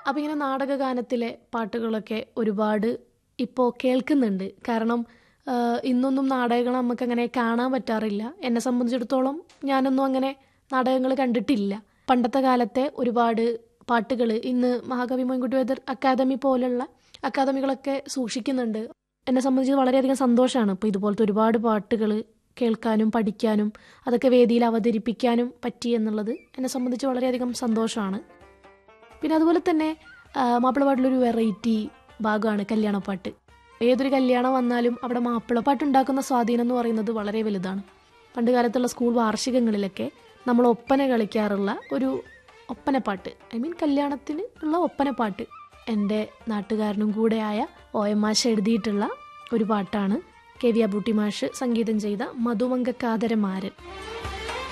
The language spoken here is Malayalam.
അപ്പം ഇങ്ങനെ നാടകഗാനത്തിലെ പാട്ടുകളൊക്കെ ഒരുപാട് ഇപ്പോൾ കേൾക്കുന്നുണ്ട് കാരണം ആ, ഇന്നൊന്നും നാടകങ്ങൾ നമുക്ക് അങ്ങനെ കാണാൻ പറ്റാറില്ല എന്നെ സംബന്ധിച്ചിടത്തോളം ഞാനൊന്നും അങ്ങനെ നാടകങ്ങൾ കണ്ടിട്ടില്ല പണ്ടത്തെ കാലത്തെ ഒരുപാട് പാട്ടുകൾ ഇന്ന് മഹാകവി മോയിൻകുട്ടി വൈദ്യർ അക്കാദമി പോലുള്ള അക്കാദമികളൊക്കെ സൂക്ഷിക്കുന്നുണ്ട് എന്നെ സംബന്ധിച്ച് വളരെയധികം സന്തോഷമാണ് ഇപ്പോൾ ഇതുപോലത്തെ ഒരുപാട് പാട്ടുകൾ കേൾക്കാനും പഠിക്കാനും അതൊക്കെ വേദിയിൽ അവതരിപ്പിക്കാനും പറ്റി എന്നുള്ളത് എന്നെ സംബന്ധിച്ച് വളരെയധികം സന്തോഷമാണ് പിന്നെ അതുപോലെ തന്നെ ആ, മാപ്പിളപ്പാട്ടിലൊരു വെറൈറ്റി ഭാഗമാണ് കല്യാണപ്പാട്ട് ഏതൊരു കല്യാണം വന്നാലും അവിടെ മാപ്പിളപ്പാട്ട് ഉണ്ടാക്കുന്ന സ്വാധീനം എന്ന് പറയുന്നത് വളരെ വലുതാണ് പണ്ട് കാലത്തുള്ള സ്കൂൾ വാർഷികങ്ങളിലൊക്കെ നമ്മൾ ഒപ്പന കളിക്കാറുള്ള ഒരു ഒപ്പനപ്പാട്ട് ഐ മീൻ കല്യാണത്തിന് ഉള്ള ഒപ്പനപ്പാട്ട് എൻ്റെ നാട്ടുകാരനും കൂടെയായ ഒ എം മാഷ് എഴുതിയിട്ടുള്ള ഒരു പാട്ടാണ് കെ വി അബൂട്ടി മാഷ് സംഗീതം ചെയ്ത മധുമങ്കക്കാതരമാരൻ